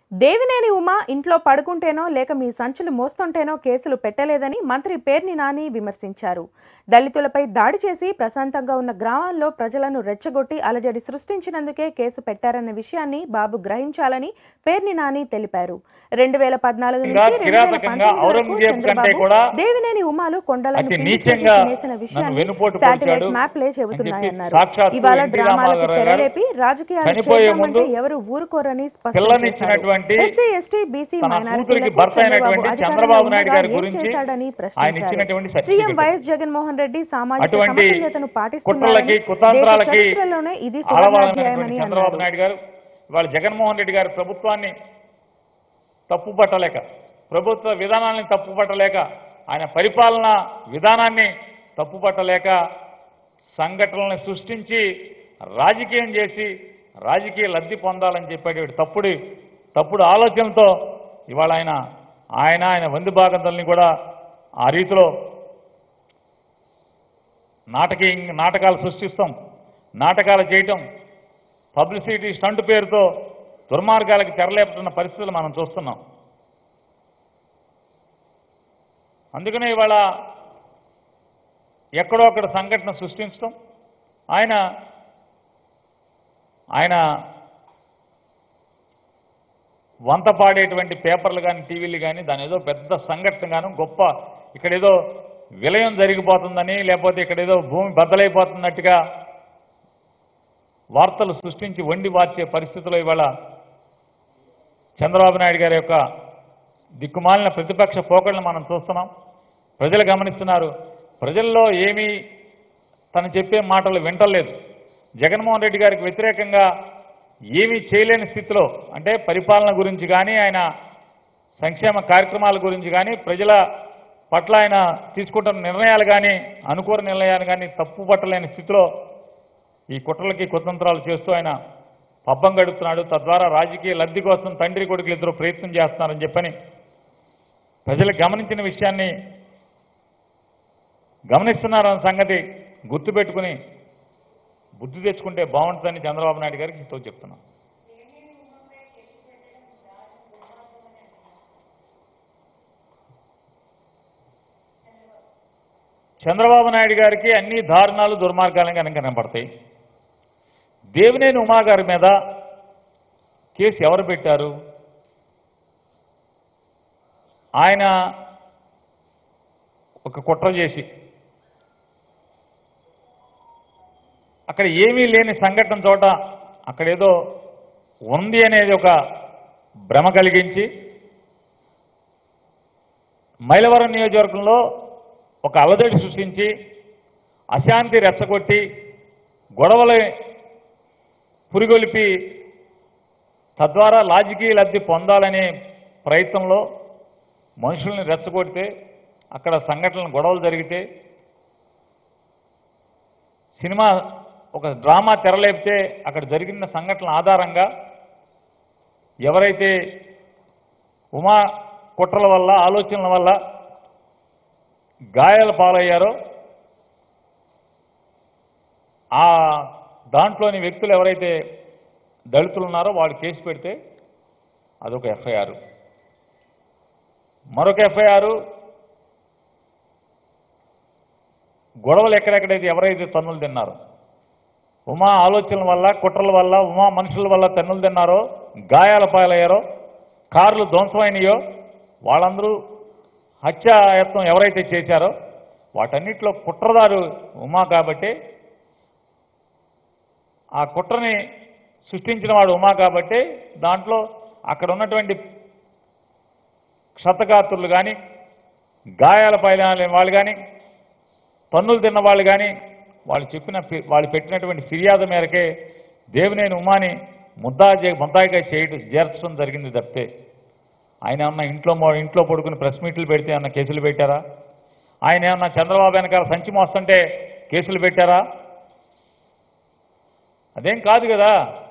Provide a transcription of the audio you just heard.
దేవినేని ఉమా ఇంట్లో పడుకుంటేనో లేక మీ సంచులు మోస్తుంటేనో కేసులు పెట్టలేదని మంత్రి పేర్ని నాని విమర్శించారు దళితులపై దాడి చేసి ప్రశాంతంగా ఉన్న గ్రామాల్లో ప్రజలను రెచ్చగొట్టి అలజడి సృష్టించినందుకే కేసు పెట్టారన్న విషయాన్ని బాబు గ్రహించాలని పేర్ని నాని తెలిపారు రెండు వేల పద్నాలుగు నుంచి రెండు వేల కిరాతకంగా పంతొమ్మిది వరకు ఔరంగజేబు కంటే చంద్రబాబు కూడా దేవినేని ఉమాలు కొండలను అతి పిండి చేసి నీచంగా తినేసిన నన్ను విషయాన్ని వెన్నుపోటు శాటిలైట్ పొడిచాడు మ్యాప్లే అని చెబుతున్నాయన్నారు చెప్పి సాక్షాత్తు ఇవాళ ఎన్టీ డ్రామాలకు రామారావు గారు తెరలేపి రాజకీయాలు చనిపోయే చేద్దామంటే ముందు ఎవరు ఊరుకోరని స్పష్టం చేశారు పిల్లనిచ్చినటువంటి ఎస్సీ ఎస్టీ బీసీ తన కూతురికి మైనారిటీలకు భర్త చంద్రబాబు అయినటువంటి అధికారంలో చంద్రబాబు నాయుడు గారి ఉండగా ఏం గురించి చేశాడని ఆయన ఇచ్చినటువంటి ప్రశ్నించారు CM certificate. YS Jaganmohan Reddy సామాజిక అటువంటి సమతుల్యతను పాటిస్తున్నారని కుట్రలకి దేశ కుతంత్రాలకి చరిత్రలోనే ఇది ఆలవాలమైనటువంటి సువర్ణాధ్యాయమని చంద్రబాబు అన్నారు నాయుడు గారు ఇవాళ జగన్మోహన్ రెడ్డి గారి ప్రభుత్వాన్ని తప్పు పట్టలేక ప్రభుత్వ విధానాన్ని తప్పు పట్టలేక ఆయన పరిపాలన విధానాన్ని తప్పు పట్టలేక సంఘటనలను సృష్టించి రాజకీయం చేసి రాజకీయ లబ్ధి పొందాలని చెప్పేటువంటి తప్పుడు తప్పుడు ఆలోచనలతో ఇవాళ ఆయన ఆయన ఆయన వంది భాగంతుల్ని కూడా ఆ రీతిలో నాటకీ నాటకాలు సృష్టిస్తాం నాటకాలు చేయటం పబ్లిసిటీ స్టంట్ పేరుతో దుర్మార్గాలకు తెరలేపుతున్న పరిస్థితులు మనం చూస్తున్నాం అందుకనే ఇవాళ ఎక్కడో అక్కడ సంఘటన సృష్టించడం ఆయన ఆయన వంత పాడేటువంటి పేపర్లు కానీ టీవీలు కానీ దాని ఏదో పెద్ద సంఘటన గాను గొప్ప ఇక్కడ ఏదో విలయం జరిగిపోతుందని లేకపోతే ఇక్కడ ఏదో భూమి బద్దలైపోతున్నట్టుగా వార్తలు సృష్టించి వండి వార్చే పరిస్థితిలో ఇవాళ చంద్రబాబు నాయుడు గారి యొక్క దిక్కుమాలిన ప్రతిపక్ష పోకడలను మనం చూస్తున్నాం ప్రజలు గమనిస్తున్నారు ప్రజల్లో ఏమీ తను చెప్పే మాటలు వింటలేదు జగన్మోహన్ రెడ్డి గారికి వ్యతిరేకంగా ఏమీ చేయలేని స్థితిలో అంటే పరిపాలన గురించి కానీ ఆయన సంక్షేమ కార్యక్రమాల గురించి కానీ ప్రజల పట్ల ఆయన తీసుకుంటున్న నిర్ణయాలు కానీ అనుకూల నిర్ణయాలు కానీ తప్పు పట్టలేని స్థితిలో ఈ కుట్రలకి కుతంత్రాలు చేస్తూ ఆయన పబ్బం గడుపుతున్నాడు తద్వారా రాజకీయ లబ్ధి కోసం తండ్రి కొడుకులు ఇద్దరు ప్రయత్నం చేస్తున్నారని చెప్పని ప్రజలు గమనించిన విషయాన్ని గమనిస్తున్నారన్న సంగతి గుర్తుపెట్టుకుని బుద్ధి తెచ్చుకుంటే బాగుంటుందని చంద్రబాబు నాయుడు గారికి హితో చెప్తున్నాం చంద్రబాబు నాయుడు గారికి అన్ని దారుణాలు దుర్మార్గాలు కనుక కనపడతాయి దేవినేని ఉమా గారి మీద కేసు ఎవరు పెట్టారు ఆయన ఒక కుట్ర చేసి అక్కడ ఏమీ లేని సంఘటన చోట అక్కడ ఏదో ఉంది అనేది ఒక భ్రమ కలిగించి మైలవరం నియోజకవర్గంలో ఒక అలజడి సృష్టించి అశాంతి రెచ్చగొట్టి గొడవలు పురిగొలిపి తద్వారా రాజకీయ లబ్ధి పొందాలనే ప్రయత్నంలో మనుషుల్ని రెచ్చగొడితే అక్కడ సంఘటనలు గొడవలు జరిగితే సినిమా ఒక డ్రామా తెరలేపితే అక్కడ జరిగిన సంఘటనల ఆధారంగా ఎవరైతే ఉమా కుట్రల వల్ల ఆలోచనల వల్ల గాయాల పాలయ్యారో ఆ దాంట్లోని వ్యక్తులు ఎవరైతే దళితులు ఉన్నారో వాళ్ళు కేసు పెడితే అదొక ఎఫ్ఐఆర్ మరొక ఎఫ్ఐఆర్ గొడవలు ఎక్కడెక్కడైతే ఎవరైతే తన్నులు తిన్నారో ఉమా ఆలోచనల వల్ల కుట్రల వల్ల ఉమా మనుషుల వల్ల తన్నులు తిన్నారో గాయాల పాలయ్యారో కార్లు ధ్వంసమైనయో వాళ్ళందరూ హత్యాయత్నం ఎవరైతే చేశారో వాటన్నిటిలో కుట్రదారు ఉమా కాబట్టి ఆ కుట్రని సృష్టించిన వాడు ఉమా కాబట్టి దాంట్లో అక్కడ ఉన్నటువంటి క్షతగాత్రులు కానీ గాయాల పైన వాళ్ళు కానీ పన్నులు తిన్న వాళ్ళు కానీ వాళ్ళు చెప్పిన ఫి- వాళ్ళు పెట్టినటువంటి ఫిర్యాదు మేరకే దేవినేని ఉమాని ముద్దా చే- ముద్దాయిగా చేయడం చేర్చడం జరిగింది తప్పితే ఆయన ఏమన్నా ఇంట్లో మో- ఇంట్లో పడుకుని ప్రెస్ మీట్లు పెడితే ఏమన్నా కేసులు పెట్టారా ఆయన ఏమన్నా చంద్రబాబు వెనకాల సంచి మోస్తుంటే కేసులు పెట్టారా అదేం కాదు కదా